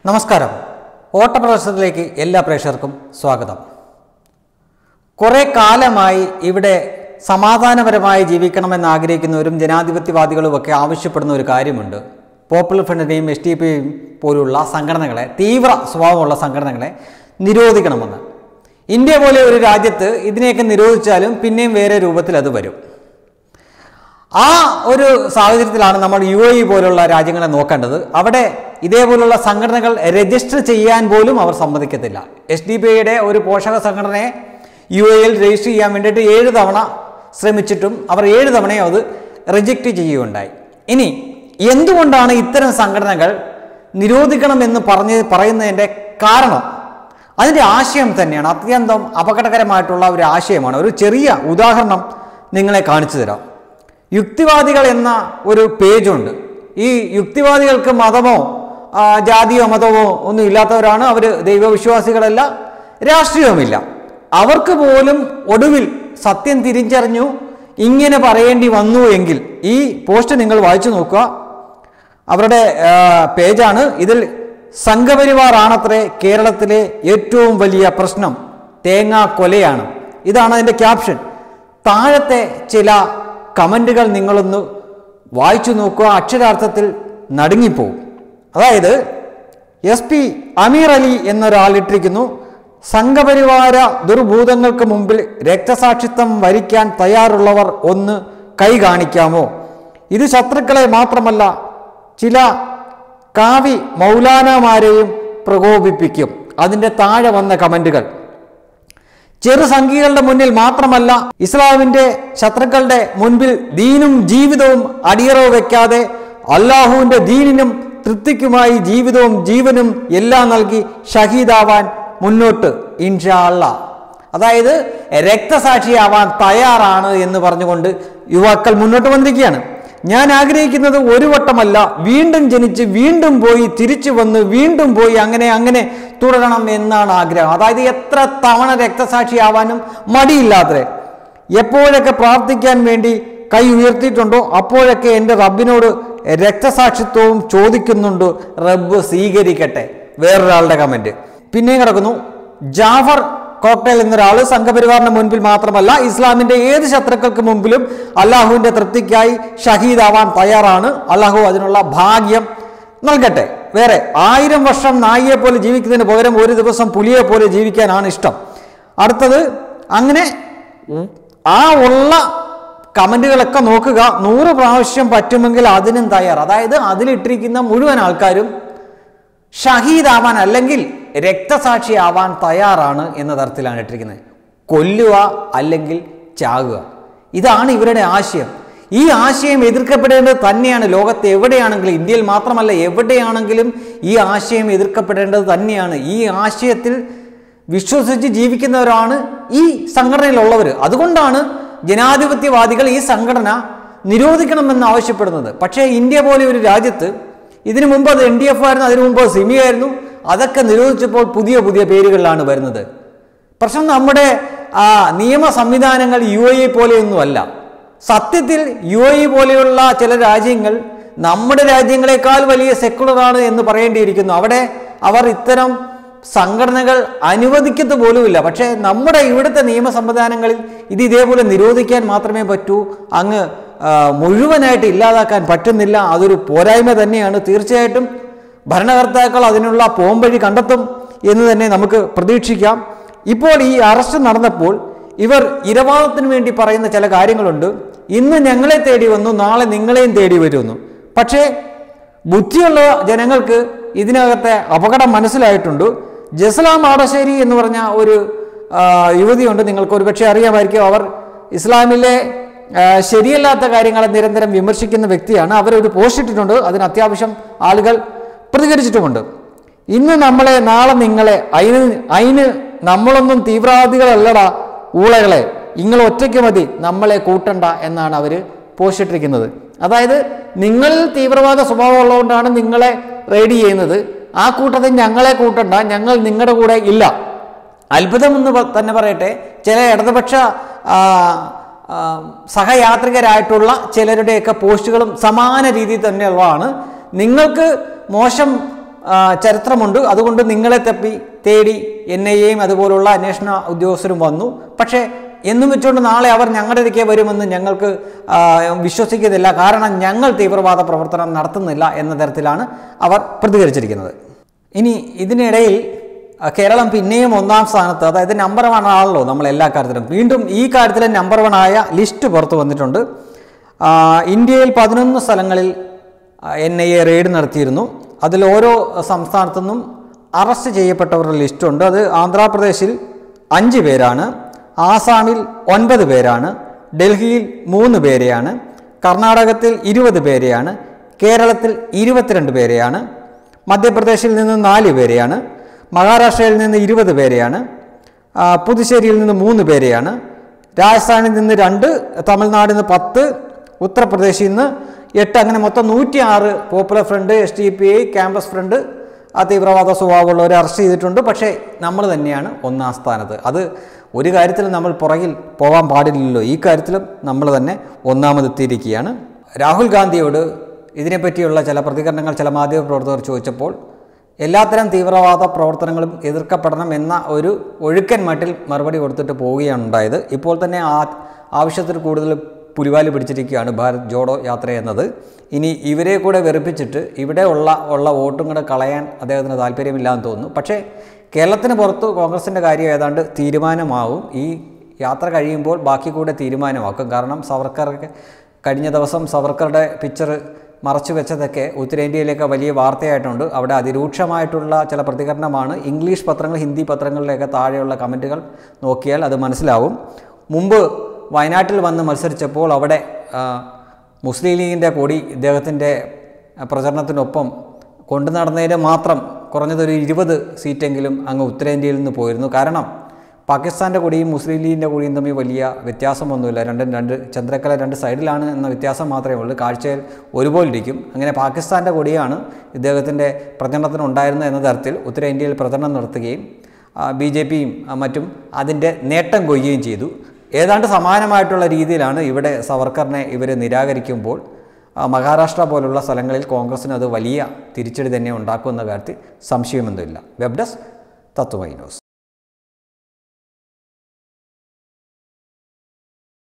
നമസ്കാരം ഓട്ടപ്രദർശനത്തിലേക്ക് എല്ലാ പ്രേക്ഷകർക്കും സ്വാഗതം കുറേ കാലമായി ഇവിടെ സമാധാനപരമായി ജീവിക്കണമെന്ന് ആഗ്രഹിക്കുന്നവരും ജനാധിപത്യവാദികളും ഒക്കെ ആവശ്യപ്പെടുന്ന ഒരു കാര്യമുണ്ട് പോപ്പുലർ ഫ്രണ്ടിനെയും എസ് ടി പിയും പോലുള്ള സംഘടനകളെ തീവ്ര സ്വഭാവമുള്ള സംഘടനകളെ നിരോധിക്കണമെന്ന് ഇന്ത്യ പോലെ ഒരു രാജ്യത്ത് ഇതിനെയൊക്കെ നിരോധിച്ചാലും പിന്നെയും വേറെ രൂപത്തിൽ അത് വരും ആ ഒരു സാഹചര്യത്തിലാണ് നമ്മൾ യു എ ഇ പോലുള്ള രാജ്യങ്ങളെ നോക്കേണ്ടത് അവിടെ ഇതേപോലുള്ള സംഘടനകൾ രജിസ്റ്റർ ചെയ്യാൻ പോലും അവർ സമ്മതിക്കത്തില്ല എസ് ഡി ബി ഐയുടെ ഒരു പോഷക സംഘടനയെ യു എയിൽ രജിസ്റ്റർ ചെയ്യാൻ വേണ്ടിയിട്ട് ഏഴ് തവണ ശ്രമിച്ചിട്ടും അവർ ഏഴ് തവണയും അത് റിജക്റ്റ് ചെയ്യുകയുണ്ടായി ഇനി എന്തുകൊണ്ടാണ് ഇത്തരം സംഘടനകൾ നിരോധിക്കണമെന്ന് പറഞ്ഞ് പറയുന്നതിൻ്റെ കാരണം അതിൻ്റെ ആശയം തന്നെയാണ് അത്യന്തം അപകടകരമായിട്ടുള്ള ഒരു ആശയമാണ് ഒരു ചെറിയ ഉദാഹരണം നിങ്ങളെ കാണിച്ചു തരാം യുക്തിവാദികൾ എന്ന ഒരു പേജുണ്ട് ഈ യുക്തിവാദികൾക്ക് മതമോ ആ, ജാതിയോ മതമോ ഒന്നും ഇല്ലാത്തവരാണ് അവർ ദൈവവിശ്വാസികളല്ല രാഷ്ട്രീയവുമില്ല അവർക്ക് പോലും ഒടുവിൽ സത്യം തിരിച്ചറിഞ്ഞു ഇങ്ങനെ പറയേണ്ടി വന്നു എങ്കിൽ ഈ പോസ്റ്റ് നിങ്ങൾ വായിച്ചു നോക്കുക അവരുടെ ആ, പേജാണ് ഇതിൽ സംഘപരിവാർ ആണത്രേ കേരളത്തിലെ ഏറ്റവും വലിയ പ്രശ്നം തേങ്ങാ കൊലയാണ് ഇതാണ് അതിൻ്റെ ക്യാപ്ഷൻ താഴത്തെ ചില കമൻറ്റുകൾ നിങ്ങളൊന്ന് വായിച്ചു നോക്കുക അക്ഷരാർത്ഥത്തിൽ നടുങ്ങിപ്പോവും അതായത് എസ് പി അമീർ അലി എന്നൊരാൾ ഇട്ടിരിക്കുന്നു സംഘപരിവാര ദുർഭൂതങ്ങൾക്ക് മുമ്പിൽ രക്തസാക്ഷിത്വം വരിക്കാൻ തയ്യാറുള്ളവർ ഒന്ന് കൈ കാണിക്കാമോ ഇത് ശത്രുക്കളെ മാത്രമല്ല ചില കാവി മൗലാനമാരെയും പ്രകോപിപ്പിക്കും അതിൻ്റെ താഴെ വന്ന കമൻറ്റുകൾ ചെറുസംഖ്യകളുടെ മുന്നിൽ മാത്രമല്ല ഇസ്ലാമിന്റെ ശത്രുക്കളുടെ മുൻപിൽ ദീനും ജീവിതവും അടിയറവ് വെക്കാതെ അള്ളാഹുവിന്റെ ദീനിനും തൃപ്തിക്കുമായി ജീവിതവും ജീവനും എല്ലാം നൽകി ഷഹീദാവാൻ മുന്നോട്ട് ഇൻഷാ അല്ലാ അതായത് രക്തസാക്ഷിയാവാൻ തയ്യാറാണ് എന്ന് പറഞ്ഞുകൊണ്ട് യുവാക്കൾ മുന്നോട്ട് വന്നിരിക്കുകയാണ് ഞാൻ ആഗ്രഹിക്കുന്നത് ഒരു വട്ടമല്ല വീണ്ടും ജനിച്ച് വീണ്ടും പോയി തിരിച്ചു വന്ന് വീണ്ടും പോയി അങ്ങനെ അങ്ങനെ തുടരണം എന്നാണ് ആഗ്രഹം അതായത് എത്ര തവണ രക്തസാക്ഷിയാവാനും മടിയില്ലാത്തത് എപ്പോഴൊക്കെ പ്രാർത്ഥിക്കാൻ വേണ്ടി കൈ ഉയർത്തിയിട്ടുണ്ടോ അപ്പോഴൊക്കെ എൻ്റെ റബ്ബിനോട് രക്തസാക്ഷിത്വവും ചോദിക്കുന്നുണ്ട് റബ്ബ് സ്വീകരിക്കട്ടെ വേറൊരാളുടെ കമൻറ്റ് പിന്നെയും കിടക്കുന്നു ജാഫർ കോക്ടേൽ എന്നൊരാൾ സംഘപരിവാറിന് മുൻപിൽ മാത്രമല്ല ഇസ്ലാമിന്റെ ഏത് ശത്രുക്കൾക്ക് മുമ്പിലും അള്ളാഹുവിന്റെ തൃപ്തിക്കായി ഷഹീദാവാൻ തയ്യാറാണ് അള്ളാഹു അതിനുള്ള ഭാഗ്യം നൽകട്ടെ വേറെ ആയിരം വർഷം നായിയെ പോലെ ജീവിക്കുന്നതിന് പകരം ഒരു ദിവസം പുലിയെ പോലെ ജീവിക്കാനാണ് ഇഷ്ടം അടുത്തത് അങ്ങനെ ആ ഉള്ള കമന്റുകളൊക്കെ നോക്കുക നൂറ് പ്രാവശ്യം പറ്റുമെങ്കിൽ അതിനും തയ്യാർ അതായത് അതിലിട്ടിരിക്കുന്ന മുഴുവൻ ആൾക്കാരും ഷഹീദാവാൻ അല്ലെങ്കിൽ രക്തസാക്ഷിയാവാൻ തയ്യാറാണ് എന്ന തരത്തിലാണ് ഇട്ടിരിക്കുന്നത് കൊല്ലുക അല്ലെങ്കിൽ ചാകുക ഇതാണ് ഇവരുടെ ആശയം ഈ ആശയം എതിർക്കപ്പെടേണ്ടത് തന്നെയാണ് ലോകത്ത് എവിടെയാണെങ്കിലും ഇന്ത്യയിൽ മാത്രമല്ല എവിടെയാണെങ്കിലും ഈ ആശയം എതിർക്കപ്പെടേണ്ടത് തന്നെയാണ് ഈ ആശയത്തിൽ വിശ്വസിച്ച് ജീവിക്കുന്നവരാണ് ഈ സംഘടനയിലുള്ളവർ അതുകൊണ്ടാണ് ജനാധിപത്യവാദികൾ ഈ സംഘടന നിരോധിക്കണമെന്ന് ആവശ്യപ്പെടുന്നത് പക്ഷേ ഇന്ത്യ പോലെ ഒരു രാജ്യത്ത് ഇതിനു മുമ്പ് അത് എൻ ഡി എഫ് ആയിരുന്നു അതിനു മുമ്പ് സിമി ആയിരുന്നു അതൊക്കെ നിരോധിച്ചപ്പോൾ പുതിയ പുതിയ പേരുകളിലാണ് വരുന്നത് പ്രശ്നം നമ്മുടെ ആ, നിയമ സംവിധാനങ്ങൾ യു എ പോലെയൊന്നുമല്ല സത്യത്തിൽ യു എ പോലെയുള്ള ചില രാജ്യങ്ങൾ നമ്മുടെ രാജ്യങ്ങളെക്കാൾ വലിയ സെക്കുലറാണ് എന്ന് പറയേണ്ടിയിരിക്കുന്നു അവിടെ അവർ ഇത്തരം സംഘടനകൾ അനുവദിക്കത്ത് പോലുമില്ല പക്ഷേ നമ്മുടെ ഇവിടുത്തെ നിയമ സംവിധാനങ്ങളിൽ ഇത് ഇതേപോലെ നിരോധിക്കാൻ മാത്രമേ പറ്റൂ അങ്ങ് ആ, മുഴുവനായിട്ട് ഇല്ലാതാക്കാൻ പറ്റുന്നില്ല അതൊരു പോരായ്മ തന്നെയാണ് തീർച്ചയായിട്ടും ഭരണകർത്താക്കൾ അതിനുള്ള പോംവഴി കണ്ടെത്തും എന്ന് തന്നെ നമുക്ക് പ്രതീക്ഷിക്കാം ഇപ്പോൾ ഈ അറസ്റ്റ് നടന്നപ്പോൾ ഇവർ ഇരവാദത്തിന് വേണ്ടി പറയുന്ന ചില കാര്യങ്ങളുണ്ട് ഇന്ന് ഞങ്ങളെ തേടി വന്നു നാളെ നിങ്ങളെയും തേടി വരുമെന്നു പക്ഷേ ബുദ്ധിയുള്ള ജനങ്ങൾക്ക് ഇതിനകത്തെ അപകടം മനസ്സിലായിട്ടുണ്ട് ജസ്ലാം ആടശ്ശേരി എന്ന് പറഞ്ഞ ഒരു ആ, യുവതിയുണ്ട് നിങ്ങൾക്ക് ഒരുപക്ഷെ അറിയാമായിരിക്കും അവർ ഇസ്ലാമിലെ ആ, ശരിയല്ലാത്ത കാര്യങ്ങളെ നിരന്തരം വിമർശിക്കുന്ന വ്യക്തിയാണ് അവരൊരു പോസ്റ്റ് ഇട്ടിട്ടുണ്ട് അതിന് അത്യാവശ്യം ആളുകൾ പ്രതികരിച്ചിട്ടുമുണ്ട് ഇന്ന് നമ്മളെ നാളെ നിങ്ങളെ അതിന് അതിന് നമ്മളൊന്നും തീവ്രവാദികളല്ലടാ ഊളകളെ നിങ്ങൾ ഒറ്റയ്ക്ക് മതി നമ്മളെ കൂട്ടണ്ട എന്നാണ് അവർ പോസ്റ്റ് ഇട്ടിരിക്കുന്നത് അതായത് നിങ്ങളിൽ തീവ്രവാദ സ്വഭാവം ഉള്ളതുകൊണ്ടാണ് നിങ്ങളെ റെയ്ഡ് ചെയ്യുന്നത് ആ കൂട്ടത്തിൽ ഞങ്ങളെ കൂട്ടണ്ട ഞങ്ങൾ നിങ്ങളുടെ കൂടെ ഇല്ല അത്ഭുതമെന്ന് പ- തന്നെ പറയട്ടെ ചില ഇടതുപക്ഷ ആ, ആ, സഹയാത്രികരായിട്ടുള്ള ചിലരുടെയൊക്കെ പോസ്റ്റുകളും സമാന രീതിയിൽ തന്നെയുള്ളതാണ് നിങ്ങൾക്ക് മോശം ആ, ചരിത്രമുണ്ട് അതുകൊണ്ട് നിങ്ങളെ തപ്പി തേടി എൻ ഐ എയും അതുപോലുള്ള അന്വേഷണ ഉദ്യോഗസ്ഥരും വന്നു പക്ഷേ എന്നും വെച്ചുകൊണ്ട് നാളെ അവർ ഞങ്ങളുടെ ഇടയ്ക്ക് വരുമെന്ന് ഞങ്ങൾക്ക് ആ, വിശ്വസിക്കുന്നില്ല കാരണം ഞങ്ങൾ തീവ്രവാദ പ്രവർത്തനം നടത്തുന്നില്ല എന്ന തരത്തിലാണ് അവർ പ്രതികരിച്ചിരിക്കുന്നത് ഇനി ഇതിനിടയിൽ ആ, കേരളം പിന്നെയും ഒന്നാം സ്ഥാനത്ത് അതായത് നമ്പർ വൺ ആണല്ലോ നമ്മൾ എല്ലാ കാര്യത്തിലും വീണ്ടും ഈ കാര്യത്തിൽ നമ്പർ വൺ ആയ ലിസ്റ്റ് പുറത്തു വന്നിട്ടുണ്ട് ആ, ഇന്ത്യയിൽ പതിനൊന്ന് സ്ഥലങ്ങളിൽ എൻ ഐ എ റെയ്ഡ് നടത്തിയിരുന്നു അതിൽ ഓരോ സംസ്ഥാനത്തു നിന്നും അറസ്റ്റ് ചെയ്യപ്പെട്ടവരുടെ ലിസ്റ്റുണ്ട് അത് ആന്ധ്രാപ്രദേശിൽ അഞ്ച് പേരാണ് ആസാമിൽ ഒൻപത് പേരാണ് ഡൽഹിയിൽ മൂന്ന് പേരെയാണ് കർണാടകത്തിൽ ഇരുപത് പേരെയാണ് കേരളത്തിൽ ഇരുപത്തിരണ്ട് പേരെയാണ് മധ്യപ്രദേശിൽ നിന്ന് നാല് പേരെയാണ് മഹാരാഷ്ട്രയിൽ നിന്ന് ഇരുപത് പേരെയാണ് ആ, പുതുച്ചേരിയിൽ നിന്ന് മൂന്ന് പേരെയാണ് രാജസ്ഥാനിൽ നിന്ന് രണ്ട് തമിഴ്നാടിൽ നിന്ന് പത്ത് ഉത്തർപ്രദേശിൽ നിന്ന് എട്ട് അങ്ങനെ മൊത്തം നൂറ്റി ആറ് popular front S D P I campus front ആ തീവ്രവാദ സ്വഭാവമുള്ളവരെ അറസ്റ്റ് ചെയ്തിട്ടുണ്ട് പക്ഷേ നമ്മൾ തന്നെയാണ് ഒന്നാം സ്ഥാനത്ത് അത് ഒരു കാര്യത്തിലും നമ്മൾ പുറകിൽ പോകാൻ പാടില്ലല്ലോ ഈ കാര്യത്തിലും നമ്മൾ തന്നെ ഒന്നാമതെത്തിയിരിക്കുകയാണ് രാഹുൽ ഗാന്ധിയോട് ഇതിനെപ്പറ്റിയുള്ള ചില പ്രതികരണങ്ങൾ ചില മാധ്യമപ്രവർത്തകർ ചോദിച്ചപ്പോൾ എല്ലാത്തരം തീവ്രവാദ പ്രവർത്തനങ്ങളും എതിർക്കപ്പെടണം എന്ന ഒരു ഒഴുക്കൻ മട്ടിൽ മറുപടി കൊടുത്തിട്ട് പോവുകയാണ് ഉണ്ടായത് ഇപ്പോൾ തന്നെ ആ ആവശ്യത്തിൽ കൂടുതൽ പുലിവാലി പിടിച്ചിരിക്കുകയാണ് ഭാരത് ജോഡോ യാത്ര എന്നത് ഇനി ഇവരെ കൂടെ വെറുപ്പിച്ചിട്ട് ഇവിടെ ഉള്ള ഉള്ള വോട്ടും കൂടെ കളയാൻ അദ്ദേഹത്തിന് താല്പര്യമില്ലാന്ന് തോന്നുന്നു പക്ഷേ കേരളത്തിന് പുറത്ത് കോൺഗ്രസിൻ്റെ കാര്യം ഏതാണ്ട് തീരുമാനമാവും ഈ യാത്ര കഴിയുമ്പോൾ ബാക്കി കൂടെ തീരുമാനമാക്കും കാരണം സവർക്കർക്ക് കഴിഞ്ഞ ദിവസം സവർക്കറുടെ പിക്ചർ മറച്ചു വെച്ചതൊക്കെ ഉത്തരേന്ത്യയിലേക്ക് വലിയ വാർത്തയായിട്ടുണ്ട് അവിടെ അതിരൂക്ഷമായിട്ടുള്ള ചില പ്രതികരണമാണ് ഇംഗ്ലീഷ് പത്രങ്ങൾ ഹിന്ദി പത്രങ്ങളിലൊക്കെ താഴെയുള്ള കമൻറ്റുകൾ നോക്കിയാൽ അത് മനസ്സിലാവും മുമ്പ് വയനാട്ടിൽ വന്ന് മത്സരിച്ചപ്പോൾ അവിടെ ആ, മുസ്ലിം ലീഗിൻ്റെ കൊടി ഇദ്ദേഹത്തിൻ്റെ പ്രചരണത്തിനൊപ്പം കൊണ്ടു നടന്നതിന് മാത്രം കുറഞ്ഞതൊരു ഇരുപത് സീറ്റെങ്കിലും അങ്ങ് ഉത്തരേന്ത്യയിൽ നിന്ന് പോയിരുന്നു കാരണം പാകിസ്ഥാൻ്റെ കൊടിയും മുസ്ലിം ലീഗിൻ്റെ കൊടിയും തമ്മിൽ വലിയ വ്യത്യാസമൊന്നുമില്ല രണ്ടും രണ്ട് ചന്ദ്രക്കല രണ്ട് സൈഡിലാണ് എന്ന വ്യത്യാസം മാത്രമേ ഉള്ളൂ കാഴ്ചയിൽ ഒരുപോലെ ഇരിക്കും അങ്ങനെ പാകിസ്ഥാൻ്റെ കൊടിയാണ് ഇദ്ദേഹത്തിൻ്റെ പ്രചരണത്തിന് ഉണ്ടായിരുന്നത് എന്ന തരത്തിൽ ഉത്തരേന്ത്യയിൽ പ്രചരണം നടത്തുകയും ബി ജെ പിയും മറ്റും അതിൻ്റെ നേട്ടം കൊയ്യുകയും ചെയ്തു ഏതാണ്ട് സമാനമായിട്ടുള്ള രീതിയിലാണ് ഇവിടെ സവർക്കറിനെ ഇവർ നിരാകരിക്കുമ്പോൾ ആ, മഹാരാഷ്ട്ര പോലുള്ള സ്ഥലങ്ങളിൽ കോൺഗ്രസ്സിന് അത് വലിയ തിരിച്ചടി തന്നെ ഉണ്ടാക്കുമെന്ന കാര്യത്തിൽ സംശയമൊന്നുമില്ല വെബ് ഡെസ്ക് തത്വമൈ ന്യൂസ്